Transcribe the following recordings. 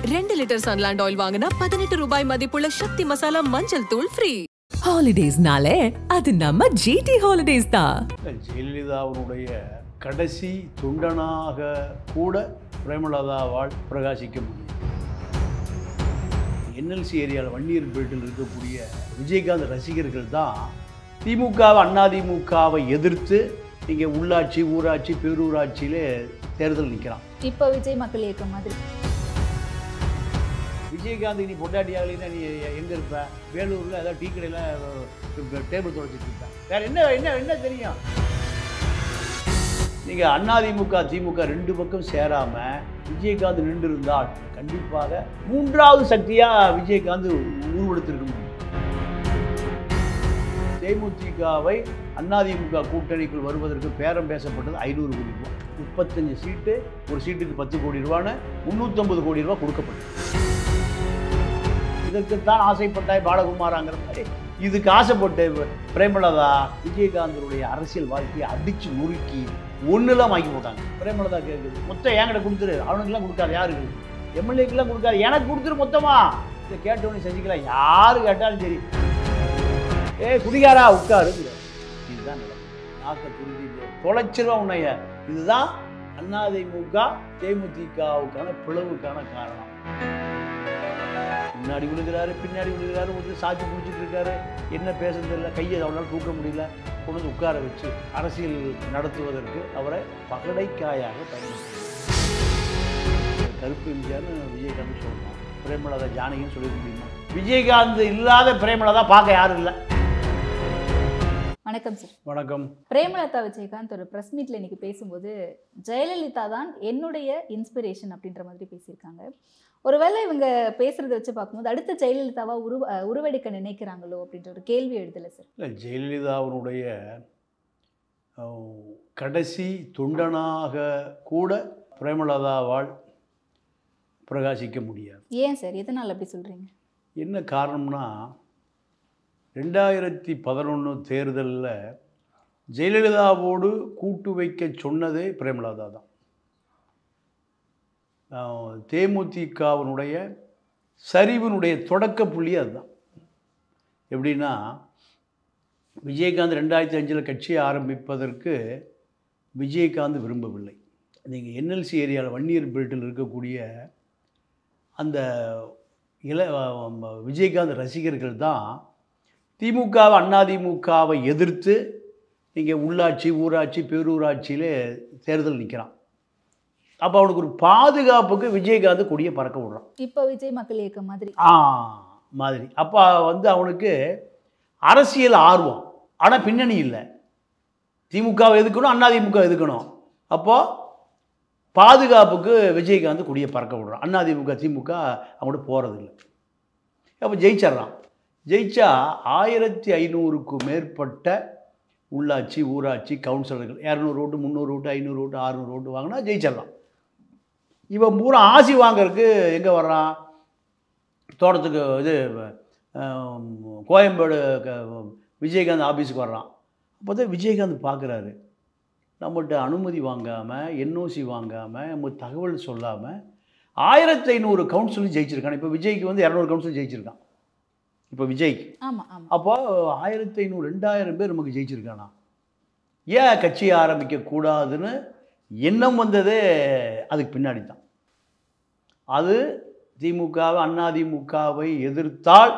ரெண்டு litre Sunland oil வாங்கினா பதினெட்டு ரூபாய் மதிப்புள்ள சக்தி மசாலா மஞ்சள் தூள் ஃப்ரீ ஹாலிடேஸ்னாலே அது நம்ம ஜிடி ஹாலிடேஸ் தான் ஜெயலலிதாவினுடைய கடைசி தொண்டனாக கூட பிரேமலதாவால் பிரகாசிக்க முடியும் என்எல்சி ஏரியாவில் வன்னியர் பேட்டில் இருக்கக்கூடிய விஜயகாந்த் ரசிகர்கள் தான் திமுகவை அதிமுகவை எதிர்த்து இங்கே உள்ளாட்சி ஊராட்சி பேரூராட்சியிலே தேர்தல் நிற்கிறான் இப்போ விஜய் மக்கள் இயக்கம் மாதிரி விஜயகாந்த் நீ பொண்டாட்டியாகலின்னா நீ எங்கே இருப்ப வேலூரில் ஏதாவது டீ கடையில் டேபிள் துடைச்சிட்டு இருப்பேன் வேற என்ன என்ன என்ன தெரியும் நீங்கள் அதிமுக திமுக ரெண்டு பக்கம் சேராமல் விஜயகாந்த் நின்று இருந்தால் கண்டிப்பாக மூன்றாவது சக்தியாக விஜயகாந்த் உருவெடுத்திருக்க முடியும் தேமுதிகவை அதிமுக கூட்டணிக்குள் வருவதற்கு பேரம் பேசப்பட்டது ஐநூறு கோடி ரூபாய் முப்பத்தஞ்சு சீட்டு ஒரு சீட்டுக்கு பத்து கோடி ரூபான்னு முந்நூற்றம்பது கோடி ரூபாய் கொடுக்கப்பட்டது இதற்குத்தான் ஆசைப்பட்டாய் பாலகுமாராங்கிற மாதிரி இதுக்கு ஆசைப்பட்டு பிரேமலதா விஜயகாந்தனுடைய அரசியல் வாழ்க்கையை அடிச்சு நுறுக்கி ஒன்றுலாம் வாங்கி போட்டாங்க பிரேமலதா கேட்குது மொத்தம் என்கிட்ட கொடுத்துரு அவனுக்கெல்லாம் கொடுக்காது யாருக்கு எம்எல்ஏக்கெல்லாம் கொடுக்காது எனக்கு கொடுத்துரு மொத்தமா இதை கேட்டவனே செஞ்சுக்கலாம் யாரு கேட்டாலும் சரி ஏ குடிகாரா உட்காரு இதுதான் நடக்கும் நாக்க துருதி தொலைச்சிருவா உன்னைய இதுதான் அதிமுக தேமுதிகவுக்கான பிளவுக்கான காரணம் முன்னாடி விழுகிறாரு பின்னாடி விழுகிறாரு ஒருத்தர் சாட்சி பிடிச்சிட்டு இருக்காரு என்ன பேசுறது இல்லை கையை அவனால் தூக்க முடியல கொண்டு வந்து உட்கார வச்சு அரசியல் நடத்துவதற்கு அவரை பகடைக்காயாக பயன்படுத்துகிறார் கருப்பு எம்ஜிஆர்னு விஜயகாந்த் சொல்லணும் பிரேமலதா ஜானகின்னு சொல்லிட முடியுமா விஜயகாந்த் இல்லாத பிரேமலதா பார்க்க யாரும் இல்லை வணக்கம் சார் வணக்கம் பிரேமலதா விஜயகாந்த் ஒரு ப்ரெஸ் மீட்ல இன்னைக்கு பேசும்போது ஜெயலலிதா தான் என்னுடைய இன்ஸ்பிரேஷன் அப்படின்ற மாதிரி பேசியிருக்காங்க ஒருவேளை இவங்க பேசுறத வச்சு பார்க்கும்போது அடுத்த ஜெயலலிதாவா உருவ அஹ் உருவெடுக்க நினைக்கிறாங்களோ அப்படின்ற ஒரு கேள்வி எழுதல சார் இல்லை ஜெயலலிதாவினுடைய அஹ், கடைசி தொண்டனாக கூட பிரேமலதாவால் பிரகாசிக்க முடியாது ஏன் சார் எதனால் அப்படி சொல்றீங்க என்ன காரணம்னா ரெண்டாயிரத்தி பதினொன்று தேர்தலில் ஜெயலலிதாவோடு கூட்டு வைக்க சொன்னதே பிரேமலதா தான் அஹ், தேமுதிகவினுடைய சரிவினுடைய தொடக்க புள்ளி அதுதான் எப்படின்னா விஜயகாந்த் ரெண்டாயிரத்தி அஞ்சில் கட்சியை ஆரம்பிப்பதற்கு விஜயகாந்த் விரும்பவில்லை நீங்கள் என்எல்சி ஏரியாவில் வன்னியர் பெல்ட்டில் இருக்கக்கூடிய அந்த இள விஜயகாந்த் ரசிகர்கள் தான் திமுகவை அதிமுகவை எதிர்த்து இங்கே உள்ளாட்சி ஊராட்சி பேரூராட்சியிலே தேர்தல் நிற்கிறான் அப்போ அவனுக்கு ஒரு பாதுகாப்புக்கு விஜயகாந்த் கொடியை பறக்க விடுறான் இப்போ விஜய் மக்கள் இயக்கம் மாதிரி ஆ மாதிரி அப்போ வந்து அவனுக்கு அரசியல் ஆர்வம் ஆனால் பின்னணி இல்லை திமுகவை எதுக்கணும் அதிமுக எதுக்கணும் அப்போது பாதுகாப்புக்கு விஜயகாந்த் கொடியை பறக்க விடுறான் அதிமுக திமுக அவங்கள்ட்ட போகிறதில்ல அப்போ ஜெயிச்சிட்றான் ஜெயிச்சா ஆயிரத்தி ஐநூறுக்கு மேற்பட்ட உள்ளாட்சி ஊராட்சி கவுன்சிலர்கள் இரநூறு ஓட்டு முந்நூறு ஓட்டு ஐநூறு ஓட்டு அறுநூறு ஓட்டு வாங்கினா ஜெயிச்சிடலாம் இவன் பூரா ஆசி வாங்கறதுக்கு எங்கே வர்றான் தோட்டத்துக்கு இது ஆம், கோயம்பேடு க- விஜயகாந்த் ஆஃபீஸுக்கு வர்றான் அப்போ தான் விஜயகாந்த் பார்க்குறாரு நம்மகிட்ட அனுமதி வாங்காமல் என்ஓசி வாங்காமல் நம்ம தகவல் சொல்லாமல் ஆயிரத்தி ஐநூறு கவுன்சிலும் ஜெயிச்சிருக்கான் இப்போ விஜய்க்கு வந்து இரநூறு கவுன்சில் ஜெயிச்சிருக்கான் இப்போ விஜய்க்கு ஆமா ஆமா அப்போ ஆயிரத்தி ஐநூறு ரெண்டாயிரம் பேர் நமக்கு ஜெயிச்சிருக்கானா ஏன் கட்சியை ஆரம்பிக்கக்கூடாதுன்னு எண்ணம் வந்ததே அதுக்கு பின்னாடி தான் அது திமுகவை அதிமுகவை எதிர்த்தால்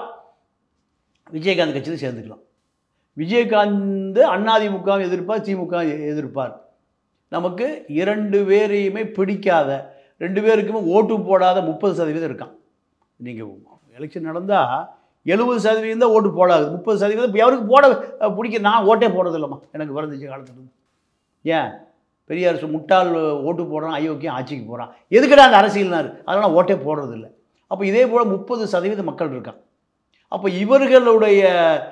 விஜயகாந்த் கட்சியில் சேர்ந்துக்கலாம் விஜயகாந்த் அதிமுகவை எதிர்ப்பார் திமுக எதிர்ப்பார் நமக்கு இரண்டு பேரையுமே பிடிக்காத ரெண்டு பேருக்குமே ஓட்டு போடாத முப்பது சதவீதம் இருக்கான் நீங்கள் எலெக்ஷன் நடந்தால் எழுபது சதவீதம் தான் ஓட்டு போடாது முப்பது சதவீதம் இப்போ எவருக்கு போட அஹ், பிடிக்க நான் ஓட்டே போடுறதில்லம்மா எனக்கு பிறந்துச்சு காலத்துலேருந்து ஏன் பெரியார் சொ- முட்டாள் ஓட்டு போடுறான் அயோக்கியம் ஆட்சிக்கு போகிறான் எதுக்குடா அந்த அரசியல்னாரு அதனால் ஓட்டே போடுறதில்ல அப்போ இதே போல் முப்பது சதவீத மக்கள் இருக்கான் அப்போ இவர்களுடைய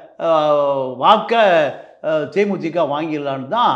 அஹ், வாக்க அஹ், தேமுதிக வாங்கிடலான்னு தான்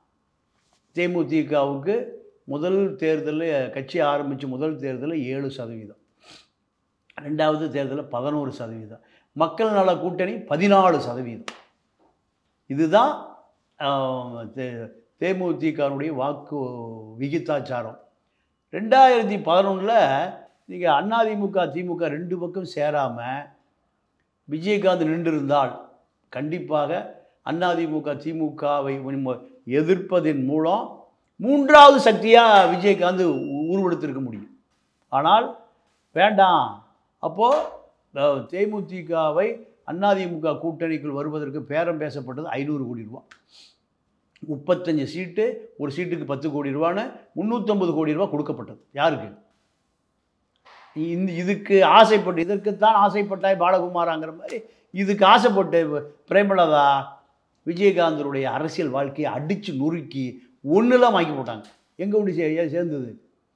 தேமுதிகவுக்கு முதல் தேர்தலில் கட்சி ஆரம்பித்த முதல் தேர்தலில் ஏழு சதவீதம் ரெண்டாவது தேர்தலில் பதினோரு சதவீதம் மக்கள் நல கூட்டணி பதினாலு சதவீதம் இதுதான் ஆஹ், தே- தேமுதிகனுடைய வாக்கு விகிதாச்சாரம் ரெண்டாயிரத்தி பதினொன்றில் நீங்கள் அதிமுக திமுக ரெண்டு பக்கம் சேராமல் விஜயகாந்த் நின்றிருந்தால் கண்டிப்பாக அதிமுக திமுகவை எதிர்ப்பதன் மூலம் மூன்றாவது சக்தியாக விஜயகாந்த் உ- உருவெடுத்திருக்க முடியும் ஆனால் வேண்டாம் அப்போது தேமுதிகவை அதிமுக கூட்டணிக்குள் வருவதற்கு பேரம் பேசப்பட்டது ஐநூறு கோடி ரூபா முப்பத்தஞ்சு சீட்டு ஒரு சீட்டுக்கு பத்து கோடி ரூபான்னு முந்நூற்றம்பது கோடி ரூபா கொடுக்கப்பட்டது யாருக்கு இந்த இதுக்கு ஆசைப்பட்டு இதற்குத்தான் ஆசைப்பட்டாய் பாலகுமாராங்கிற மாதிரி இதுக்கு ஆசைப்பட்டு பிரேமலதா விஜயகாந்தருடைய அரசியல் வாழ்க்கையை அடித்து நொறுக்கி ஒன்றுலாம் வாங்கி போட்டாங்க எங்கே கொண்டு சே ஏன் சேர்ந்தது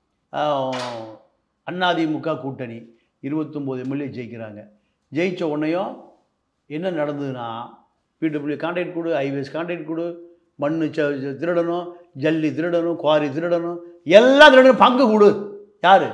ஆஹ் அதிமுக கூட்டணி இருபத்தொம்போது எம்எல்ஏ ஜெயிக்கிறாங்க ஜெயிச்ச உடனேயும் என்ன நடந்ததுன்னா பிடபிள்யூ கான்ட்ராக்ட் கொடு ஹைவேஸ் கான்ட்ராக்ட் கொடு மண் ச ச- திருடணும் ஜல்லி திருடணும் குவாரி திருடணும் எல்லாம் திருடணும் பங்கு கொடு யார்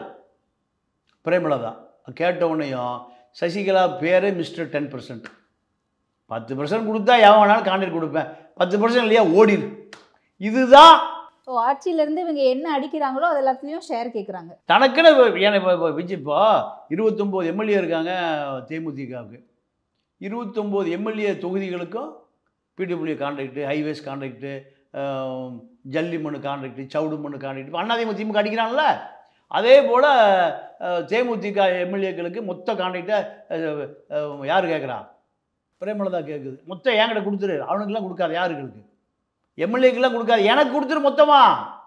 பிரேமலதா கேட்ட உடனேயும் சசிகலா பேரே மிஸ்டர் டென் பர்சன்ட் பத்து பர்சன்ட் கொடுத்தா எவன் வேணாலும் கான்ட்ராக்ட் கொடுப்பேன் பத்து பர்சன்ட் இல்லையா ஓடிடு இதுதான் ஸோ ஆட்சியில இருந்து இவங்க என்ன அடிக்கிறாங்களோ அது எல்லாத்துலயும் ஷேர் கேக்குறாங்க தனக்குன்னு இப்ப- ஏன்னா இப்போ இப்போ விஜய் இப்போ இருபத்தொம்போது எம்எல்ஏ இருக்காங்க தேமுதிகவுக்கு இருபத்தொம்போது எம்எல்ஏ தொகுதிகளுக்கும் பிடபிள்யூ கான்ட்ராக்டு ஹைவேஸ் கான்ட்ராக்டு ஜல்லி மண்ணு கான்ட்ராக்டு சவுடு மண்ணு கான்ட்ராக்டு இப்போ அண்ணாதிமுக திமுக அடிக்கிறான்ல அதே போல் தேமுதிக எம்எல்ஏக்களுக்கு மொத்த கான்ட்ராக்டை யார் கேட்குறா பிரேமலதா கேட்குது மொத்தம் என்கிட்ட கொடுத்துரு அவனுக்கெல்லாம் கொடுக்காது யாருங்களுக்கு எம்எல்ஏக்கெல்லாம் கொடுக்காது எனக்கு கொடுத்துரு மொத்தமாக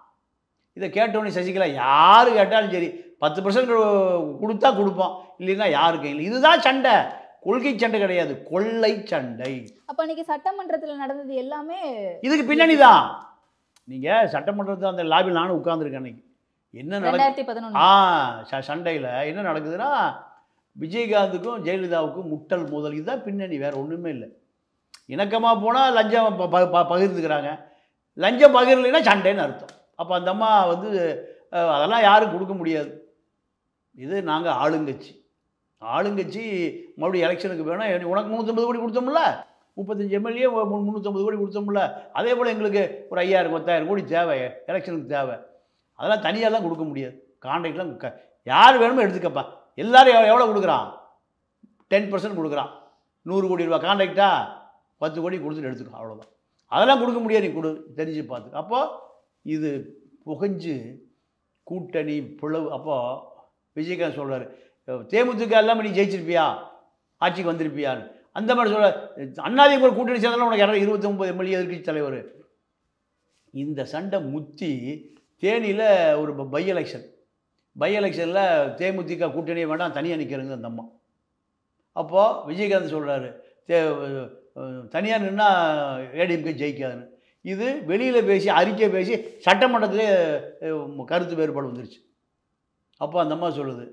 இதை கேட்டோன்னே சசிகலா யார் கேட்டாலும் சரி பத்து பர்சன்ட் கொடுத்தா கொடுப்போம் இல்லைன்னா யாருக்கு இல்லை இதுதான் சண்டை கொள்கை சண்டை கிடையாது கொள்ளை சண்டை அப்ப அன்னைக்கு சட்டமன்றத்துல நடந்தது எல்லாமே இதுக்கு பின்னணி தான் நீங்கள் சட்டமன்றத்தில் அந்த லாபியில் நானும் உட்காந்துருக்கேன் அன்னைக்கு என்ன நடக்கு ரெண்டாயிரத்தி பதினொன்று ஆ ச சண்டையில் என்ன நடக்குதுன்னா விஜயகாந்துக்கும் ஜெயலலிதாவுக்கும் முட்டல் மோதல் இதுதான் பின்னணி வேறு ஒன்றுமே இல்லை இணக்கமாக போனால் லஞ்சம் ப- ப- ப- பகிர்ந்துக்கிறாங்க லஞ்சம் பகிரலைன்னா சண்டைன்னு அர்த்தம் அப்போ அந்த அம்மா வந்து அஹ், அதெல்லாம் யாரும் கொடுக்க முடியாது இது நாங்கள் ஆளுங்கட்சி ஆளுங்கட்சி மறுபடியும் எலெக்ஷனுக்கு வேணும் நீ உனக்கு முந்நூற்றம்பது கோடி கொடுத்தோம்ல முப்பத்தஞ்சு எம்எல்ஏ முந்நூற்றம்பது கோடி கொடுத்தோம்ல அதே போல் எங்களுக்கு ஒரு ஐயாயிரம் பத்தாயிரம் கோடி தேவை எலெக்ஷனுக்கு தேவை அதெல்லாம் தனியாலாம் கொடுக்க முடியாது கான்ட்ராக்ட்லாம் க யார் வேணுமோ எடுத்துக்கப்பா எல்லாரும் எவ்வளோ எவ்வளோ கொடுக்குறான் டென் பர்சன்ட் கொடுக்குறான் நூறு கோடி ரூபா கான்ட்ராக்டா பத்து கோடி கொடுத்துட்டு எடுத்துக்கோ அவ்வளோதான் அதெல்லாம் கொடுக்க முடியாது நீ கொடு தெரிஞ்சு பார்த்து அப்போ இது புகஞ்சு கூட்டணி பிளவு அப்போது விஜயகாந்த் சொல்கிறாரு தேமுதிக இல்லாமல் நீ ஜெயிச்சிருப்பியா ஆட்சிக்கு வந்திருப்பியான்னு அந்த மாதிரி சொல்ல அண்ணாதிமுக கூட்டணி சேர்ந்தாலும் உனக்கு இரநூ இருபத்தி ஒம்பது எம்எல்ஏ எதிர்க்கட்சி தலைவர் இந்த சண்டை முத்தி தேனியில் ஒரு பை எலெக்ஷன் பை எலெக்ஷனில் தேமுதிக கூட்டணியை வேண்டாம் தனியாக நிற்கிறங்க அந்த அம்மா அப்போது விஜயகாந்த் சொல்கிறாரு தே தனியாக நின்னா ஏடிஎம்கே ஜெயிக்காதுன்னு இது வெளியில் பேசி அறிக்கை பேசி சட்டமன்றத்திலே அஹ், கருத்து வேறுபாடு வந்துருச்சு அப்போ அந்த அம்மா சொல்லுது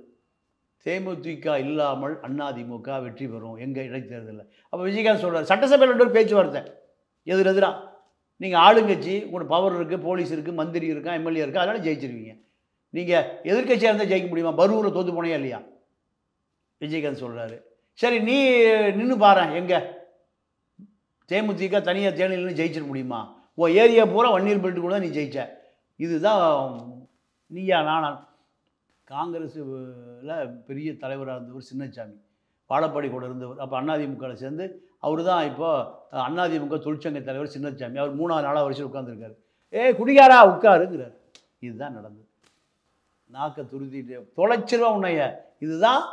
தேமுதிக இல்லாமல் அதிமுக வெற்றி பெறும் எங்கள் இடைத்தேர்தலில் அப்போ விஜயகாந்த் சொல்கிறார் சட்டசபையில் ரெண்டு பேரும் பேச்சுவார்த்தை எதிர் எதிராக நீங்கள் ஆளுங்கட்சி உங்களுக்கு பவர் இருக்குது போலீஸ் இருக்குது மந்திரி இருக்கா எம்எல்ஏ இருக்கா அதனால் ஜெயிச்சிருவீங்க நீங்கள் எதிர்க்கட்சியாக இருந்தால் ஜெயிக்க முடியுமா பரூரில் தோற்று போனையா இல்லையா விஜயகாந்த் சொல்கிறாரு சரி நீ நின்று பாரு எங்கே தேமுதிக தனியாக தேனியில் ஜெயிச்சிட முடியுமா உன் ஏரியா பூரா வன்னீர் பெல்ட்டு கூட நீ ஜெயிச்ச இதுதான் நீயா நானா காங்கிரஸில் பெரிய தலைவராக இருந்தவர் சின்னசாமி பாலப்பாடி கூட இருந்தவர் அப்போ அதிமுகவில் சேர்ந்து அவர் தான் இப்போ அதிமுக தொழிற்சங்க தலைவர் சின்னசாமி அவர் மூணாவது நாலாவது வருஷம் உட்காந்துருக்காரு ஏ குடிகாரா உட்காருங்கிறார் இதுதான் நடந்தது நாக்க துருத்திட்டு தொலைச்சிருவா உன்னைய இதுதான்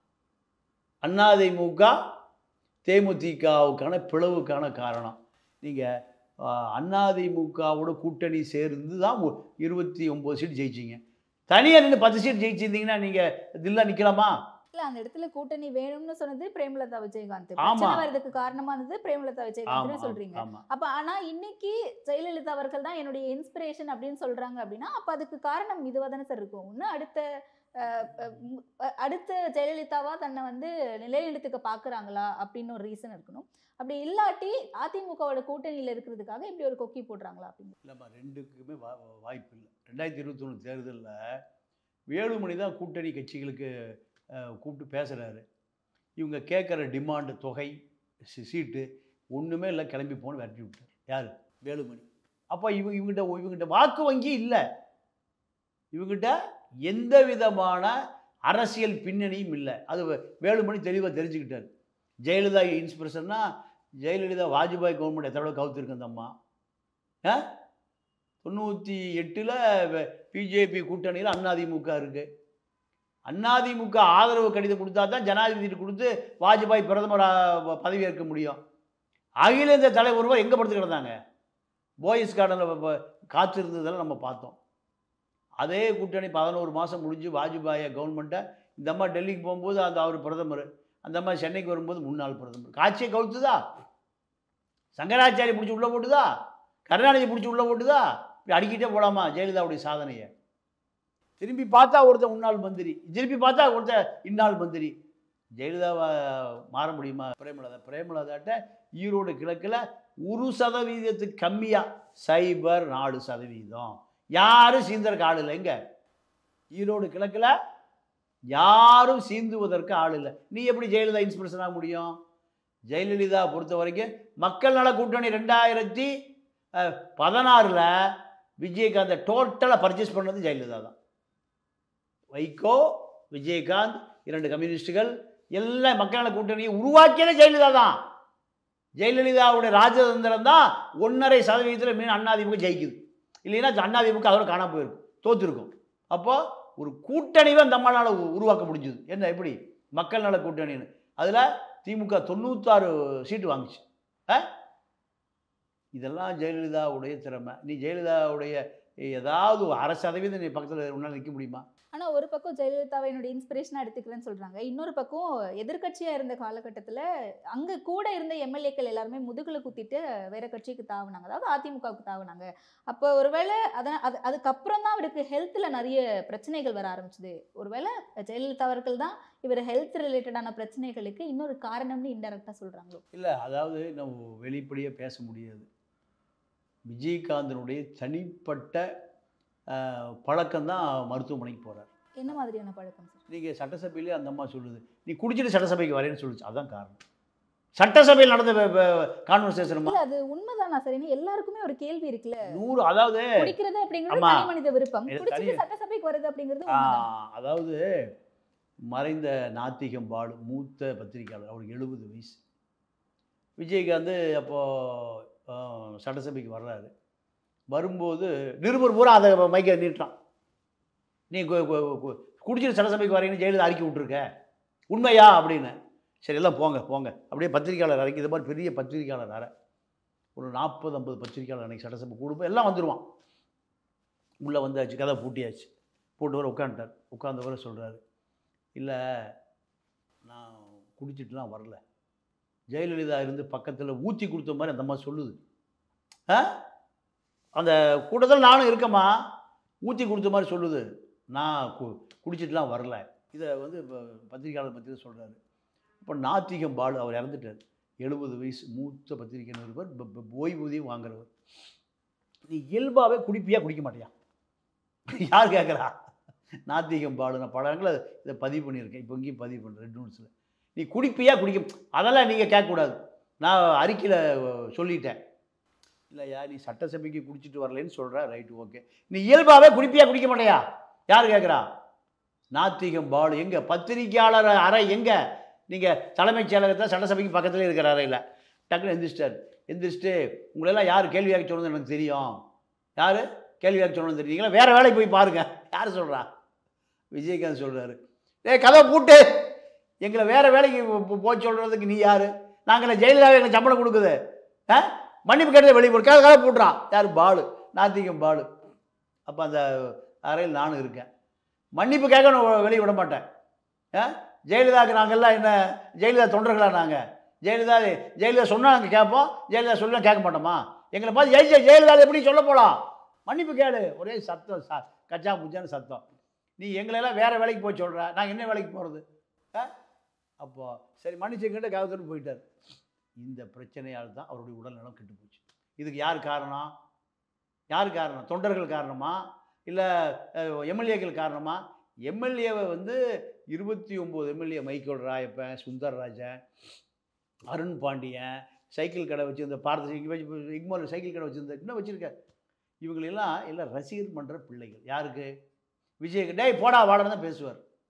அதிமுக தேமுதிகவுக்கான பிளவுக்கான காரணம் நீங்கள் அதிமுகவோட கூட்டணி சேர்ந்து தான் ஒ- இருபத்தி ஒம்பது சீட் ஜெயிச்சிங்க தனியாக நின்று பத்து சீட் ஜெயிச்சிருந்தீங்கன்னா நீங்கள் தில்லா நிற்கலாமா இல்ல அந்த இடத்துல கூட்டணி வேணும்னு சொன்னது பிரேமலதா விஜயகாந்த் ஆமா. பிரச்சனை வர்றதுக்கு காரணமா இருந்தது பிரேமலதா ஆமாம் விஜயகாந்த் சொல்றீங்க ஆமாம் அப்ப ஆனா இன்னைக்கு ஜெயலலிதா அவர்கள் தான் என்னுடைய இன்ஸ்பிரேஷன் அப்படின்னு சொல்றாங்க அப்படின்னா அப்ப அதுக்கு காரணம் இதுவா தானே சார் இருக்கும் ஒண்ணு அடுத்த அஹ், அஹ், உம், அஹ், அடுத்த ஜெயலலிதாவா தன்னை வந்து நிலைநிறுத்துக்க பாக்குறாங்களா அப்படின்னு ஒரு ரீசன் இருக்கணும் அப்படி இல்லாட்டி அதிமுகவோட கூட்டணியில இருக்கிறதுக்காக இப்படி ஒரு கொக்கி போடுறாங்களா அப்படின்னு இல்லைம்மா ரெண்டுக்குமே வா வாய்ப்பு இல்லை ரெண்டாயிரத்தி இருபத்தொன்று தேர்தலில் வேலுமணி தான் கூட்டணி கட்சிகளுக்கு அஹ், கூப்பிட்டு பேசுகிறாரு இவங்க கேட்குற டிமாண்டு தொகை சி- சீட்டு ஒன்றுமே இல்லை கிளம்பி போன்னு விரட்டி விட்டார் யார் வேலுமணி அப்போ இவங்க இவங்ககிட்ட இவங்ககிட்ட வாக்கு வங்கி இல்லை இவங்ககிட்ட எந்த விதமான அரசியல் பின்னணியும் இல்லை அது வே- வேலுமணி தெளிவாக தெரிஞ்சுக்கிட்டார் ஜெயலலிதா இன்ஸ்பிரேஷன்னா ஜெயலலிதா வாஜ்பாய் கவர்மெண்ட் எத்தனை தடவை கவுத்திருக்கு அந்த அம்மா ஆ தொண்ணூற்றி எட்டில் பிஜேபி கூட்டணியில் அதிமுக இருக்குது அதிமுக ஆதரவு கடிதம் கொடுத்தா தான் ஜனாதிபதி கொடுத்து வாஜ்பாய் பிரதமர் பதவி ஏற்க முடியும் அகில இந்த தலைவர் எங்கே படுத்து கிடந்தாங்க போயஸ் கார்டனில் காத்திருந்ததெல்லாம் நம்ம பார்த்தோம் அதே கூட்டணி பதினோரு மாதம் முடிஞ்சு வாஜ்பாயை கவர்மெண்ட்டை இந்த அம்மா டெல்லிக்கு போகும்போது அந்த அவர் பிரதமர் அந்த அம்மா சென்னைக்கு வரும்போது முன்னாள் பிரதமர் காட்சியை கவுத்துதா சங்கராச்சாரி பிடிச்சி உள்ளே போட்டுதா கருணாநிதி பிடிச்சி உள்ளே போட்டுதா இப்படி அடிக்கிட்டே போகலாமா ஜெயலலிதாவுடைய சாதனையை திரும்பி பார்த்தா ஒருத்தன் முன்னாள் மந்திரி திருப்பி பார்த்தா ஒருத்தன் இன்னாள் மந்திரி ஜெயலலிதாவை மாற முடியுமா பிரேமலதா பிரேமலதாட்ட ஈரோடு கிழக்கில் ஒரு சதவீதத்துக்கு கம்மியாக சைபர் நாலு சதவீதம் யாரும் சீந்தருக்கு ஆள் இல்லை எங்க ஈரோடு கிழக்கில் யாரும் சீந்துவதற்கு ஆள் இல்லை நீ எப்படி ஜெயலலிதா இன்ஸ்பிரேஷன் ஆக முடியும் ஜெயலலிதா பொறுத்த வரைக்கும் மக்கள் நல கூட்டணி ரெண்டாயிரத்தி பதினாறில் விஜயகாந்தை டோட்டலாக பர்ச்சேஸ் பண்ணது ஜெயலலிதா தான் வைகோ விஜயகாந்த் இரண்டு கம்யூனிஸ்டுகள் எல்லாம் மக்கள் நல கூட்டணியை உருவாக்கியதே ஜெயலலிதா தான் ஜெயலலிதாவுடைய ராஜதந்திரம் தான் ஒன்றரை சதவீதத்தில் மீன் அதிமுக ஜெயிக்குது இல்லைன்னா அதிமுக அதோட காணாம போயிருக்கும் தோத்துருக்கும் அப்போ ஒரு கூட்டணிவை அந்த அம்மாளால் உருவாக்க முடிஞ்சுது என்ன எப்படி மக்கள் நல கூட்டணின்னு அதில் திமுக தொண்ணூத்தாறு சீட்டு வாங்குச்சு ஆ இதெல்லாம் ஜெயலலிதாவுடைய திறமை நீ ஜெயலலிதாவுடைய ஏதாவது ஒரு அரை சதவீதம் நீ பக்கத்தில் உன்னால் நிற்க முடியுமா ஆனா ஒரு பக்கம் ஜெயலலிதாவை என்னோட இன்ஸ்பிரேஷனா எடுத்துக்கிறேன்னு சொல்றாங்க இன்னொரு பக்கம் எதிர்க்கட்சியா இருந்த காலகட்டத்துல அங்க கூட இருந்த எம்எல்ஏக்கள் எல்லாருமே முதுகுல குத்திட்டு வேற கட்சிக்கு தாவுனாங்க அதாவது அதிமுகவுக்கு தாவுனாங்க அப்போ ஒருவேளை அதான் அது அதுக்கப்புறம் தான் அவருக்கு ஹெல்த்ல நிறைய பிரச்சனைகள் வர ஆரம்பிச்சது ஒருவேளை ஜெயலலிதா அவர்கள் தான் இவர் ஹெல்த் ரிலேட்டடான பிரச்சனைகளுக்கு இன்னொரு காரணம்னு இன்டெரக்டா சொல்றாங்களோ இல்லை அதாவது நம்ம வெளிப்படையாக பேச முடியாது விஜயகாந்தனுடைய தனிப்பட்ட பழக்கம் தான் மருத்துவமனைக்கு போகிறார் என்ன மாதிரியான பழக்கம் சார் நீங்கள் சட்டசபையிலே அந்த அம்மா சொல்லுது நீ குடிச்சிட்டு சட்டசபைக்கு வரேன்னு சொல்லுச்சு அதான் காரணம் சட்டசபையில் நடந்த கான்வர்சேஷனுமா இல்ல அது உண்மைதானா சார் ஏன்னா எல்லாருக்குமே ஒரு கேள்வி இருக்குல்ல நூறு அதாவது குடிக்கிறது அப்படிங்கிறது ஆமா. தனி மனித விருப்பம் இது குடிச்சிட்டு தனி- சட்டசபைக்கு வருது அப்படிங்கிறது ஆ, உண்மைதான். அதாவது மறைந்த நாத்திகம் பாலு மூத்த பத்திரிக்கையாளர் அவருக்கு எழுபது வயசு விஜயகாந்த் அப்போது சட்டசபைக்கு வர்றாரு வரும்போது நிருபர் பூரா அதை மைக்க நீட்டான் நீ கு- கு- கு- குடிச்சிட்டு சட்டசபைக்கு வரீங்கன்னு ஜெயலலிதா அறிக்கை விட்ருக்க உண்மையா அப்படின்னு சரி எல்லாம் போங்க போங்க அப்படியே பத்திரிக்கையாளர் இறங்கி இது மாதிரி பெரிய பத்திரிக்கையாளர் வேற ஒரு நாற்பது ஐம்பது பத்திரிக்கையாளர் அன்றைக்கி சட்டசபை கூடும்போது எல்லாம் வந்துடுவான் உள்ளே வந்தாச்சு கதை பூட்டியாச்சு போட்டு வர உட்காந்துட்டார் உட்காந்தவரை சொல்கிறாரு இல்லை நான் குடிச்சிட்டுலாம் வரல ஜெயலலிதா இருந்து பக்கத்தில் ஊற்றி கொடுத்த மாதிரி அந்த அம்மா சொல்லுது ஆ அந்த கூட்டத்தில் நானும் இருக்கேம்மா ஊற்றி கொடுத்த மாதிரி சொல்லுது நான் கு குடிச்சிட்டுலாம் வரல இதை வந்து இப்போ பத்திரிகையாளர் பற்றி சொல்கிறாரு இப்போ நாத்திகம் பாலு அவர் இறந்துட்டார் எழுபது வயசு மூத்த பத்திரிகை நிருபர் ப- ப- ஓய்வூதியம் வாங்குறவர் நீ இயல்பாகவே குடிப்பியா குடிக்க மாட்டியா யார் கேட்குறா நாத்திகம் பாலு நான் படங்களை இதை பதிவு பண்ணியிருக்கேன் இப்போ இங்கேயும் பதிவு பண்ணுறேன் ரெட் நோட்ஸில் நீ குடிப்பியா குடிக்க அதெல்லாம் நீங்கள் கேட்கக்கூடாது நான் அறிக்கையில் சொல்லிட்டேன் இல்லையா நீ சட்டசபைக்கு குடிச்சிட்டு வரலன்னு சொல்கிற ரைட்டு ஓகே நீ இயல்பாகவே குடிப்பியா குடிக்க மாட்டியா யார் கேட்குறா நாத்திகம் பாலு எங்கே பத்திரிக்கையாளர் அறை எங்கே நீங்கள் தலைமைச் செயலகத்தில் சட்டசபைக்கு பக்கத்தில் இருக்கிற அறையில் டக்குன்னு எந்திரிச்சிட்டார் எந்திரிச்சிட்டு உங்களெல்லாம் யார் கேள்வி கேட்க சொன்னது எனக்கு தெரியும் யார் கேள்வி கேட்க சொன்னது தெரியுங்களா வேறு வேலைக்கு போய் பாருங்கள் யார் சொல்கிறா விஜயகாந்த் சொல்கிறாரு ஏய் கதை பூட்டு எங்களை வேறு வேலைக்கு போ- போ- போக சொல்கிறதுக்கு நீ யார் நாங்கள் ஜெயலலிதாவை எங்களுக்கு சம்பளம் கொடுக்குது ஆ மன்னிப்பு கேட்டதை வெளியே போடு கதை கதை பூட்டுறான் யார் பாலு நாத்திகம் பாலு அப்போ அந்த அறையில் நானும் இருக்கேன் மன்னிப்பு கேட்க நான் வெளியே விட மாட்டேன் ஆ ஜெயலலிதாவுக்கு நாங்கள்லாம் என்ன ஜெயலலிதா தொண்டர்களா நாங்கள் ஜெயலலிதா ஜெயலலிதா சொன்னால் நாங்கள் கேட்போம் ஜெயலலிதா சொல்ல கேட்க மாட்டோமா எங்களை பார்த்து ஜெய ஜெய- ஜெயலலிதா எப்படி சொல்ல போகலாம் மன்னிப்பு கேளு ஒரே சத்தம் ச கச்சா முச்சான்னு சத்தம் நீ எங்களெல்லாம் வேறு வேலைக்கு போய் சொல்கிற நாங்கள் என்ன வேலைக்கு போகிறது ஆ அப்போ சரி மன்னிச்சுக்கிட்ட காவத்தோடு போயிட்டார் இந்த பிரச்சனையால் தான் அவருடைய உடல்நலம் கெட்டு போச்சு இதுக்கு யார் காரணம் யார் காரணம் தொண்டர்கள் காரணமா இல்லை எம்எல்ஏக்கள் காரணமா எம்எல்ஏவை வந்து இருபத்தி ஒம்பது MLA Michael Rayappan Sundar Rajan Arun Pandian cycle கடை வச்சுருந்த பாரத இக்மோல் சைக்கிள் கடை வச்சுருந்த இன்னும் வச்சுருக்கார் இவங்களெல்லாம் எல்லாம் ரசிகர் மன்ற பிள்ளைகள் யாருக்கு விஜய் டேய் போடா வாடன்னு தான் பேசுவார்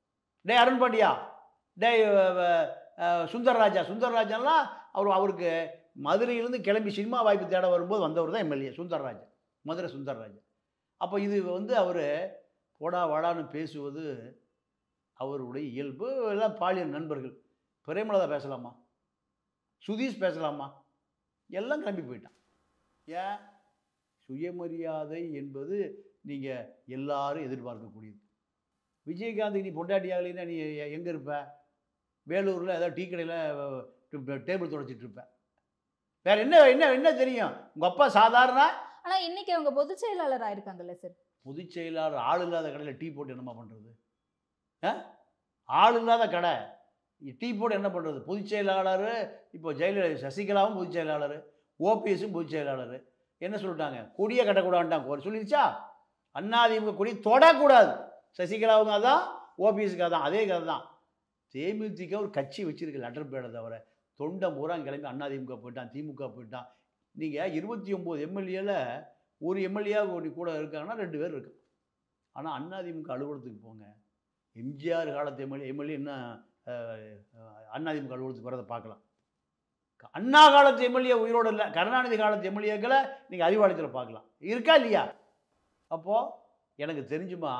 டே அருண் பாண்டியா டே சுந்தரராஜா சுந்தரராஜன்லாம் அவர் அவருக்கு மதுரையிலேருந்து கிளம்பி சினிமா வாய்ப்பு தேட வரும்போது வந்தவர் தான் எம்எல்ஏ சுந்தரராஜன் மதுரை சுந்தரராஜன் அப்போ இது வந்து அவர் போடா வாடான்னு பேசுவது அவருடைய இயல்பு எல்லாம் பாலியல் நண்பர்கள் பிரேமலதா பேசலாமா சுதீஷ் பேசலாமா எல்லாம் கிளம்பி போயிட்டான் ஏன் சுயமரியாதை என்பது நீங்கள் எல்லாரும் எதிர்பார்க்கக்கூடியது விஜயகாந்த் நீ பொண்டாட்டியாகலைன்னா நீ எங்கே இருப்ப வேலூரில் ஏதாவது டீ கடையில் டேபிள் துடைச்சிட்டு இருப்ப வேற என்ன என்ன என்ன தெரியும் உங்கள் அப்பா சாதாரண ஆனா இன்னைக்கு அவங்க பொதுச் செயலாளர் ஆயிருக்காங்கல்ல சார் பொதுச் செயலாளர் ஆள் இல்லாத கடையில் டீ போட்டு என்னம்மா பண்ணுறது ஆ ஆள் இல்லாத கடை டீ போட்டு என்ன பண்ணுறது பொதுச் செயலாளர் இப்போ ஜெயலலிதா சசிகலாவும் பொதுச் செயலாளர் ஓபிஎஸும் பொதுச் செயலாளர் என்ன சொல்லிட்டாங்க கொடியை கட்டக்கூடாதுட்டாங்க ஒரு சொல்லிடுச்சா அண்ணாதிமுக கொடி தொடக்கூடாது சசிகலாவுங்க அதான் ஓபிஎஸ்க்கு அதான் அதே கதை தான் தேமுதிக ஒரு கட்சி வச்சிருக்கு லெட்டர் பேடை தவிர தொண்டை பூரா கிளம்பி அண்ணாதிமுக போயிட்டான் திமுக போயிட்டான் நீங்கள் இருபத்தி ஒம்பது எம்எல்ஏல ஒரு எம்எல்ஏ கூட இருக்காங்கன்னா ரெண்டு பேர் இருக்காங்க ஆனால் அண்ணாதிமுக அலுவலகத்துக்கு போங்க எம்ஜிஆர் காலத்து எம்எல்ஏ எம்எல்ஏ என்ன அஹ், அஹ், அண்ணாதிமுக அலுவலகத்துக்கு வரதை பார்க்கலாம் அண்ணா காலத்து எம்எல்ஏ உயிரோடு இல்லை கருணாநிதி காலத்து எம்எல்ஏக்களை நீங்கள் அறிவாலயத்தில் பார்க்கலாம் இருக்கா இல்லையா அப்போது எனக்கு தெரிஞ்சுமா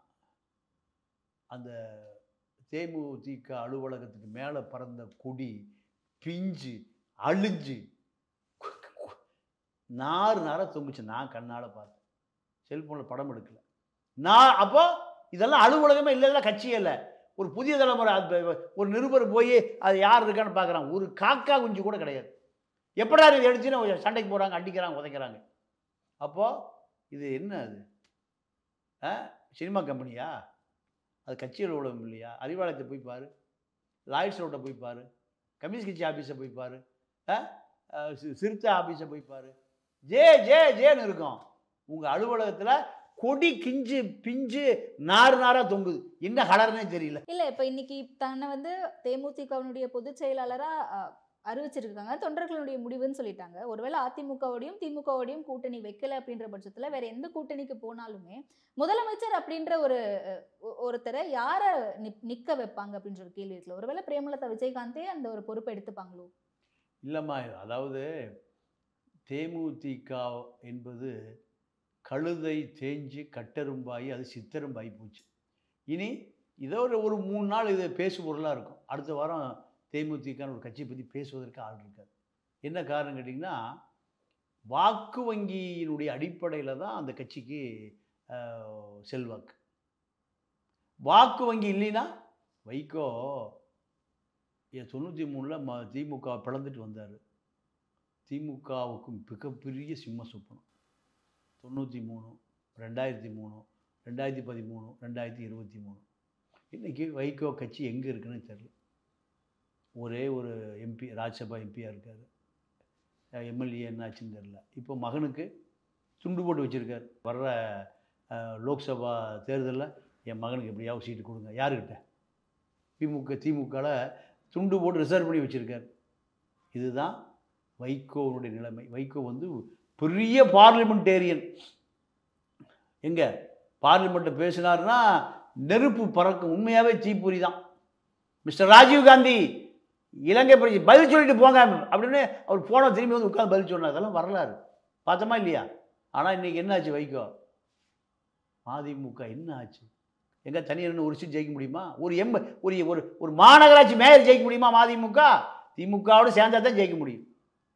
அந்த தேமுதிக அலுவலகத்துக்கு மேலே பறந்த கொடி பிஞ்சு அழிஞ்சு நாறு நார தொங்குச்சு நான் கண்ணால் பார்த்தேன் செல்ஃபோனில் படம் எடுக்கல நான் அப்போ இதெல்லாம் அலுவலகமே இல்லை இதெல்லாம் கட்சியே இல்லை ஒரு புதிய தலைமுறை அது ஒரு நிருபர் போய் அது யார் இருக்கான்னு பார்க்குறான் ஒரு காக்கா குஞ்சு கூட கிடையாது எப்படா இது எடுத்துன்னு சண்டைக்கு போகிறாங்க அடிக்கிறாங்க உதைக்கிறாங்க அப்போது இது என்ன அது ஆ சினிமா கம்பெனியா அது கட்சி அலுவலகம் இல்லையா அறிவாலயத்தை போய் பாரு லாயர்ஸ் ரோட்டை போய் பாரு கம்யூனிஸ்ட் கட்சி ஆஃபீஸை போய் பாரு ஆ அஹ் சி- சிறுத்தை ஆஃபீஸை போய் பாரு ஜே ஜே ஜேன்னு இருக்கும் உங்கள் அலுவலகத்தில் கொடி கிஞ்சு பிஞ்சு நாறு நாராக தொங்குது என்ன கலர்னே தெரியல இல்ல இப்ப இன்னைக்கு தன்னை வந்து தேமுதிகவினுடைய பொதுச் செயலாளரா அஹ், அறிவிச்சிருக்காங்க தொண்டர்களுடைய முடிவுன்னு சொல்லிட்டாங்க ஒருவேளை அதிமுகவோடையும் திமுகவோடையும் கூட்டணி வைக்கல அப்படின்ற பட்சத்துல வேற எந்த கூட்டணிக்கு போனாலுமே முதலமைச்சர் அப்படின்ற ஒரு அஹ், ஒ- ஒருத்தரை யார நிக்- நிக்க வைப்பாங்க அப்படின்ற ஒரு கேள்வி இருக்குல்ல ஒருவேளை பிரேமலதா விஜயகாந்தே அந்த ஒரு பொறுப்பை எடுத்துப்பாங்களோ இல்லைம்மா அதாவது தேமுதிக என்பது கழுதை தேஞ்சு கட்டெரும்பாகி அது சித்தெரும்பாகி போச்சு இனி இதோ ஒரு ஒரு மூணு நாள் இது பேசு பொருளாக இருக்கும் அடுத்த வாரம் தேமுதிகன்னு ஒரு கட்சியை பற்றி பேசுவதற்கு ஆள் இருக்காது என்ன காரணம் கேட்டிங்கன்னா வாக்கு வங்கியினுடைய அடிப்படையில் தான் அந்த கட்சிக்கு ஆஹ், செல்வாக்கு வாக்கு வங்கி இல்லைன்னா வைகோ ஏன் தொண்ணூற்றி மூணில் ம திமுக பிளந்துட்டு வந்தார் திமுகவுக்கு மிகப்பெரிய சிம்ம சொப்பனம் தொண்ணூற்றி மூணு ரெண்டாயிரத்தி மூணு ரெண்டாயிரத்தி பதிமூணு ரெண்டாயிரத்தி இருபத்தி மூணு இன்றைக்கி வைகோ கட்சி எங்கே இருக்குன்னு தெரியல ஒரே ஒரு எம்பி ராஜ்யசபா எம்பியாக இருக்கார் எம்எல்ஏ என்னாச்சுன்னு தெரில இப்போ மகனுக்கு துண்டு போட்டு வச்சுருக்கார் வர்ற அஹ், லோக்சபா தேர்தலில் என் மகனுக்கு எப்படியாவது சீட்டு கொடுங்க யாருக்கிட்ட திமுக திமுகவில் துண்டு போட்டு ரிசர்வ் பண்ணி வச்சுருக்கார் இதுதான் வைகோனுடைய நிலைமை வைகோ வந்து பெரிய பார்லிமெண்டேரியன் எங்கே பார்லிமெண்ட்டை பேசினார்னா நெருப்பு பறக்கும் உண்மையாகவே தீப்பொறி தான் மிஸ்டர் ராஜீவ் காந்தி இலங்கை பிரச்சி பதில் சொல்லிட்டு போங்க அப்படின்னு அவர் போன திரும்பி வந்து உட்காந்து பதில் சொன்னார் அதெல்லாம் வரலாறு பார்த்தோமா இல்லையா ஆனால் இன்றைக்கி என்ன ஆச்சு வைகோ மதிமுக என்ன ஆச்சு எங்கே தனியாக நின்று ஒரு சீட் ஜெயிக்க முடியுமா ஒரு எம் ஒரு ஒரு ஒரு மாநகராட்சி மேயர் ஜெயிக்க முடியுமா மதிமுக திமுகவோடு சேர்ந்தா தான் ஜெயிக்க முடியும்